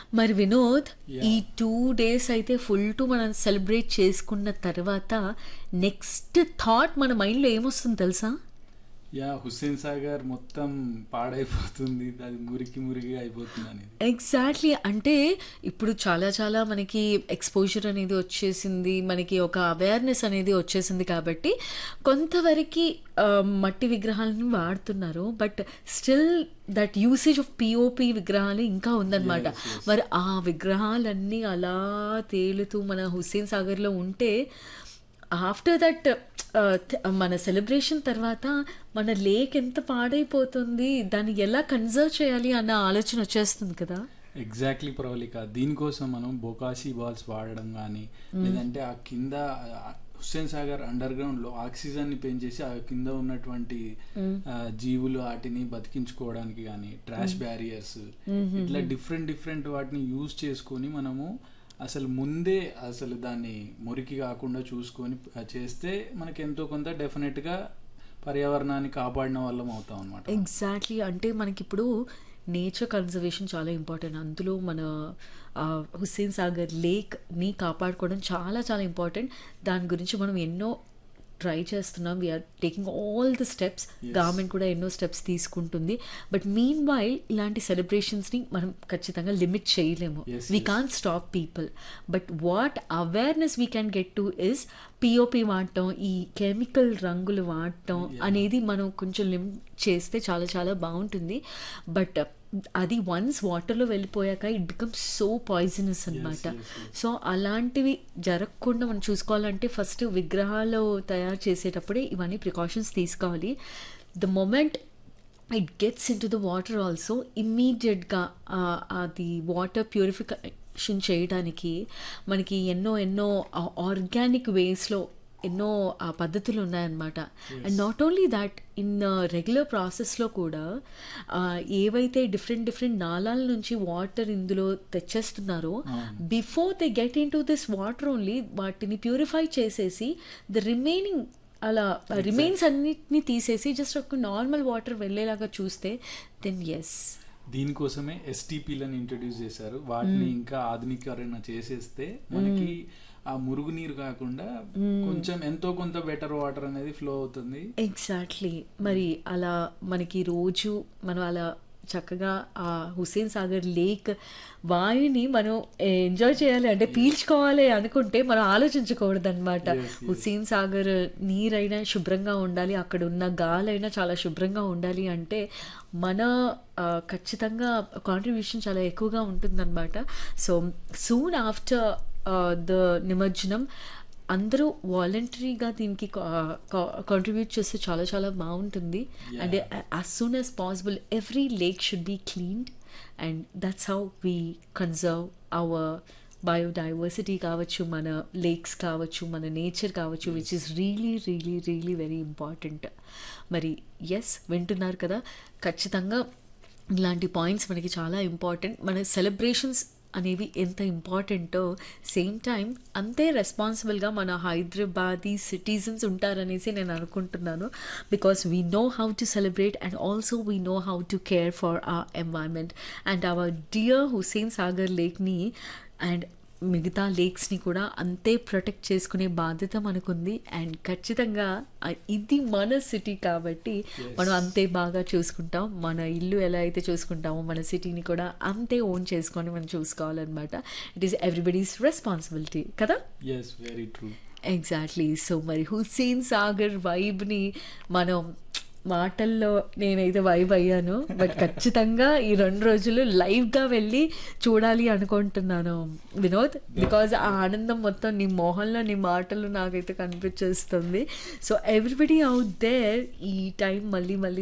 మరి వినోద్ Yeah. ఈ two days అయితే ఫుల్ టు మనం సెలబ్రేట్ చేసుకున్న తర్వాత నెక్స్ట్ థాట్ మన మైండ్లో ఏమొస్తుంది తెలుసా యా హుస్సేన్ సాగర్ మొత్తం పాడైపోతుంది అది మురికి మురికి అయిపోతుంది అనేది ఎగ్జాక్ట్లీ అంటే ఇప్పుడు చాలా చాలా మనకి ఎక్స్పోజర్ అనేది వచ్చేసింది మనకి ఒక అవేర్నెస్ అనేది వచ్చేసింది కాబట్టి కొంతవరకు ఆ, మట్టి విగ్రహాలను వాడుతున్నారు but still that usage of POP విగ్రహాలు ఇంకా ఉందన్నమాట Yes, yes. మరి ఆ విగ్రహాలన్నీ అలా తేలుతూ మన హుస్సేన్ సాగర్లో ఉంటే ఆఫ్టర్ దట్ మన సెలబ్రేషన్ తర్వాత మన లేక్ ఎంత పాడైపోతుంది దాన్ని ఎలా కన్జర్వ్ చేయాలి అన్న ఆలోచన వచ్చేస్తుంది కదా ఎగ్జాక్ట్లీ ప్రవళిక దీనికోసం మనం బొకాసి బాల్స్ వాడడం కానీ లేదంటే ఆ కింద ఆ హుస్సేన్ సాగర్ అండర్ గ్రౌండ్ లో ఆక్సిజన్ ని పెంచేసి ఆ కింద ఉన్నటువంటి ఆ, జీవులు వాటిని బతికించుకోవడానికి కానీ ట్రాష్ బ్యారియర్స్ ఇట్లా డిఫరెంట్ డిఫరెంట్ వాటిని యూజ్ చేసుకొని మనము అసలు ముందే అసలు దాన్ని మురికి కాకుండా చూసుకొని ఆ, చేస్తే మనకి ఎంతో కొంత డెఫినెట్ గా పర్యావరణాన్ని కాపాడిన వాళ్ళం అవుతాం అనమాట ఎగ్జాక్ట్లీ అంటే మనకి ఇప్పుడు నేచర్ కన్జర్వేషన్ చాలా ఇంపార్టెంట్ అందులో మన ఆ, హుస్సేన్ సాగర్ లేక్ని కాపాడుకోవడం చాలా చాలా ఇంపార్టెంట్ దాని గురించి మనం ఎన్నో ట్రై చేస్తున్నాం we're taking all the steps Yes. Government కూడా ఎన్నో స్టెప్స్ తీసుకుంటుంది బట్ మీన్ వైల్ ఇలాంటి సెలబ్రేషన్స్ని మనం ఖచ్చితంగా లిమిట్ చేయలేము Yes, we yes. Can stop people but what awareness we can get to is POP వాడటం ఈ కెమికల్ రంగులు వాడటం Yeah. అనేది మనం కొంచెం లిమ్ చేస్తే చాలా చాలా బాగుంటుంది బట్ అది వన్స్ వాటర్లో వెళ్ళిపోయాక ఇట్ బికమ్స్ సో పాయిజనస్ అనమాట yes, yes. సో అలాంటివి జరగకుండా మనం చూసుకోవాలంటే ఫస్ట్ విగ్రహాలు తయారు చేసేటప్పుడే ఇవన్నీ ప్రికాషన్స్ తీసుకోవాలి the moment it gets into the water also ఇమ్మీడియట్గా అది వాటర్ ప్యూరిఫికేషన్ చేయడానికి మనకి ఎన్నో ఎన్నో ఆర్గానిక్ వేస్లో ఎన్నో ఆ పద్ధతులు ఉన్నాయన్నమాట and not only that in regular ప్రాసెస్లో కూడా ఆ, ఏవైతే డిఫరెంట్ డిఫరెంట్ నాళాల నుంచి వాటర్ ఇందులో తెచ్చేస్తున్నారో before they get into this water only వాటిని ప్యూరిఫై చేసేసి ద రిమైనింగ్ అలా రిమైన్స్ అన్నిటిని తీసేసి జస్ట్ ఒక నార్మల్ వాటర్ వెళ్ళేలాగా చూస్తే దెన్ ఎస్ దీనికోసమే ఎస్టీపీలను ఇంట్రడ్యూస్ చేశారు వాటిని ఇంకా ఆధునీకరణ చేసేస్తే మనకి ఆ మురుగునీరు కాకుండా కొంచెం ఎంతో కొంత బెటర్ వాటర్ అనేది ఫ్లో అవుతుంది ఎగ్జాక్ట్లీ మరి అలా మనకి రోజు మనం అలా చక్కగా ఆ హుస్సేన్ సాగర్ లేక్ వాయుని మనం ఎంజాయ్ చేయాలి అంటే పీల్చుకోవాలి అనుకుంటే మనం ఆలోచించకూడదు అనమాట Yes, yes. హుస్సేన్ సాగర్ నీరైనా శుభ్రంగా ఉండాలి అక్కడ ఉన్న గాలైనా చాలా శుభ్రంగా ఉండాలి అంటే మన ఆ, ఖచ్చితంగా కాంట్రిబ్యూషన్ చాలా ఎక్కువగా ఉంటుందన్నమాట సో సూన్ ఆఫ్టర్ ద నిమజ్జనం అందరూ వాలంటరీగా దీనికి కాంట్రిబ్యూట్ చేస్తే చాలా చాలా బాగుంటుంది Yeah. And as soon as possible every lake should be cleaned and that's how we conserve our biodiversity కావచ్చు మన లేక్స్ కావచ్చు మన నేచర్ కావచ్చు which is really really really very important మరి ఎస్ వింటున్నారు కదా ఖచ్చితంగా ఇలాంటి పాయింట్స్ మనకి చాలా ఇంపార్టెంట్ మన సెలబ్రేషన్స్ అనేవి ఎంత ఇంపార్టెంటో సేమ్ టైం అంతే రెస్పాన్సిబుల్గా మన హైదరాబాదీ సిటిజన్స్ ఉంటారనేసి నేను అనుకుంటున్నాను because we know how to celebrate and also we know how to care for uh environment and our dear Hussain Sagar లేక్ని అండ్ మిగతా లేక్స్ని కూడా అంతే ప్రొటెక్ట్ చేసుకునే బాధ్యత మనకుంది అండ్ ఖచ్చితంగా ఆ, ఇది మన సిటీ కాబట్టి Yes. మనం అంతే బాగా చూసుకుంటాం మన ఇల్లు ఎలా అయితే చూసుకుంటామో మన సిటీని కూడా అంతే ఓన్ చేసుకొని మనం చూసుకోవాలన్నమాట ఇట్ ఈస్ ఎవ్రీబడీస్ రెస్పాన్సిబిలిటీ కదా yes very true exactly so మరి హుస్సేన్ సాగర్ వైబ్ని మనం మాటల్లో నేనైతే వైబ్ అయ్యాను బట్ ఖచ్చితంగా ఈ రెండు రోజులు లైవ్గా వెళ్ళి చూడాలి అనుకుంటున్నాను వినోద్ బికాజ్ ఆ ఆనందం మొత్తం నీ మొహంలో నీ మాటలు నాకైతే కనిపించేస్తుంది సో ఎవ్రీబడి అవుట్ దేర్ ఈ టైం మళ్ళీ మళ్ళీ